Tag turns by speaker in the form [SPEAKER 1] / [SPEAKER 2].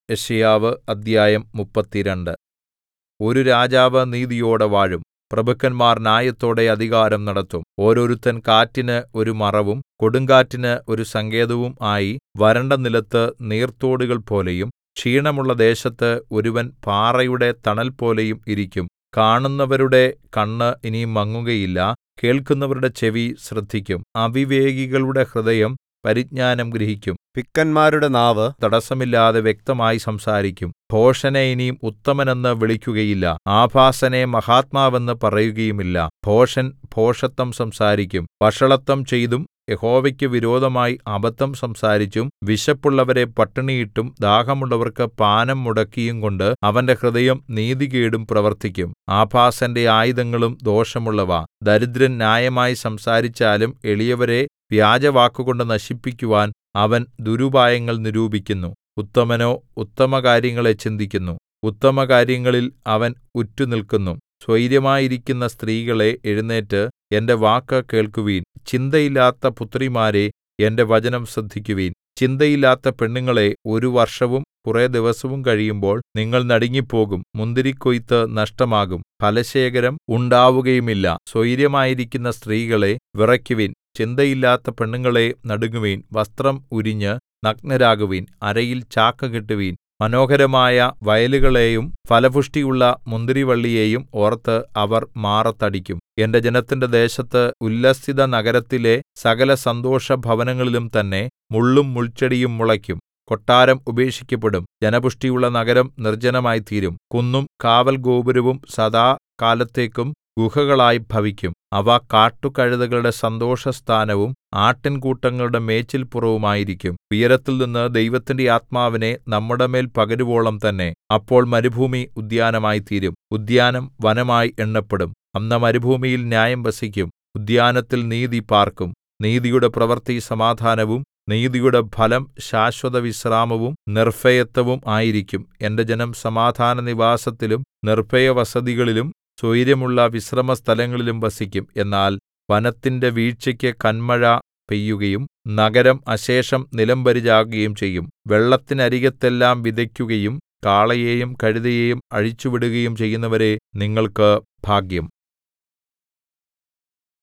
[SPEAKER 1] യെശയ്യാവ് അദ്ധ്യായം മുപ്പത്തിരണ്ട് ഒരു രാജാവ് നീതിയോടെ വാഴും പ്രഭുക്കന്മാർ ന്യായത്തോടെ അധികാരം നടത്തും ഓരോരുത്തൻ കാറ്റിന് ഒരു മറവും കൊടുങ്കാറ്റിന് ഒരു സങ്കേതവും ആയി വരണ്ട നിലത്ത് നീർത്തോടുകൾ പോലെയും ക്ഷീണമുള്ള ദേശത്ത് ഒരുവൻ പാറയുടെ തണൽപോലെയും ഇരിക്കും കാണുന്നവരുടെ കണ്ണ് ഇനി മങ്ങുകയില്ല കേൾക്കുന്നവരുടെ ചെവി ശ്രദ്ധിക്കും അവിവേകികളുടെ ഹൃദയം പരിജ്ഞാനം ഗ്രഹിക്കും
[SPEAKER 2] പിക്കന്മാരുടെ നാവ്
[SPEAKER 1] തടസ്സമില്ലാതെ വ്യക്തമായി സംസാരിക്കും ഭോഷനെ ഇനി ഉത്തമനെന്ന് വിളിക്കുകയില്ല ആഭാസനെ മഹാത്മാവെന്ന് പറയുകയുമില്ല ഭോഷൻ ഭോഷത്തം സംസാരിക്കും വഷളത്തം ചെയ്തും യഹോവയ്ക്ക് വിരോധമായി അബദ്ധം സംസാരിച്ചും വിശപ്പുള്ളവരെ പട്ടിണിയിട്ടും ദാഹമുള്ളവർക്ക് പാനം മുടക്കിയുംകൊണ്ട് അവന്റെ ഹൃദയം നീതികേടും പ്രവർത്തിക്കും ആഭാസന്റെ ആയുധങ്ങളും ദോഷമുള്ളവ ദരിദ്രൻ ന്യായമായി സംസാരിച്ചാലും എളിയവരെ വ്യാജവാക്കുകൊണ്ട് നശിപ്പിക്കുവാൻ അവൻ ദുരുപായങ്ങൾ നിരൂപിക്കുന്നു ഉത്തമനോ ഉത്തമകാര്യങ്ങളെ ചിന്തിക്കുന്നു ഉത്തമകാര്യങ്ങളിൽ അവൻ ഉറ്റുനില്ക്കുന്നു സ്വൈരമായിരിക്കുന്ന സ്ത്രീകളേ എഴുന്നേറ്റ് എന്റെ വാക്ക് കേൾക്കുവിൻ ചിന്തയില്ലാത്ത പുത്രിമാരേ എന്റെ വചനം ശ്രദ്ധിക്കുവിൻ ചിന്തയില്ലാത്ത പെണ്ണുങ്ങളേ ഒരു വർഷവും കുറെ ദിവസവും കഴിയുമ്പോൾ നിങ്ങൾ നടുങ്ങിപ്പോകും മുന്തിരിക്കൊയ്ത്ത് നഷ്ടമാകും ഫലശേഖരം ഉണ്ടാവുകയുമില്ല സ്വൈരമായിരിക്കുന്ന സ്ത്രീകളേ വിറയ്ക്കുവിൻ ചിന്തയില്ലാത്ത പെണ്ണുങ്ങളേ നടുങ്ങുവിൻ വസ്ത്രം ഉരിഞ്ഞ് നഗ്നരാകുവിൻ അരയിൽ ചാക്ക് കെട്ടുവിൻ മനോഹരമായ വയലുകളെയും ഫലപുഷ്ടിയുള്ള മുന്തിരിവള്ളിയെയും ഓർത്ത് അവർ മാറത്തടിക്കും എന്റെ ജനത്തിന്റെ ദേശത്ത് ഉല്ലസിത നഗരത്തിലെ സകല സന്തോഷഭവനങ്ങളിലും തന്നെ മുള്ളും മുൾച്ചെടിയും മുളയ്ക്കും കൊട്ടാരം ഉപേക്ഷിക്കപ്പെടും ജനപുഷ്ടിയുള്ള നഗരം നിർജ്ജനമായിത്തീരും കുന്നും കാവൽഗോപുരവും സദാകാലത്തേക്കും ഗുഹകളായി ഭവിക്കും അവ കാട്ടുകഴുതകളുടെ സന്തോഷസ്ഥാനവും ആട്ടിൻകൂട്ടങ്ങളുടെ മേച്ചിൽപ്പുറവുമായിരിക്കും ഉയരത്തിൽനിന്ന് ദൈവത്തിന്റെ ആത്മാവിനെ നമ്മുടെമേൽ പകരുവോളം തന്നെ അപ്പോൾ മരുഭൂമി ഉദ്യാനമായിത്തീരും ഉദ്യാനം വനമായി എണ്ണപ്പെടും അന്ന് മരുഭൂമിയിൽ ന്യായം വസിക്കും ഉദ്യാനത്തിൽ നീതി പാർക്കും നീതിയുടെ പ്രവൃത്തി സമാധാനവും നീതിയുടെ ഫലം ശാശ്വതവിശ്രാമവും നിർഭയത്വവും ആയിരിക്കും എന്റെ ജനം സമാധാനനിവാസത്തിലും നിർഭയവസതികളിലും സ്വൈരമുള്ള വിശ്രമസ്ഥലങ്ങളിലും വസിക്കും എന്നാൽ വനത്തിന്റെ വീഴ്ചയ്ക്ക് കന്മഴ പെയ്യുകയും നഗരം അശേഷം നിലംപരിചാകുകയും ചെയ്യും വെള്ളത്തിനരികത്തെല്ലാം വിതയ്ക്കുകയും കാളയെയും കഴുതയെയും അഴിച്ചുവിടുകയും ചെയ്യുന്നവരേ നിങ്ങൾക്ക് ഭാഗ്യം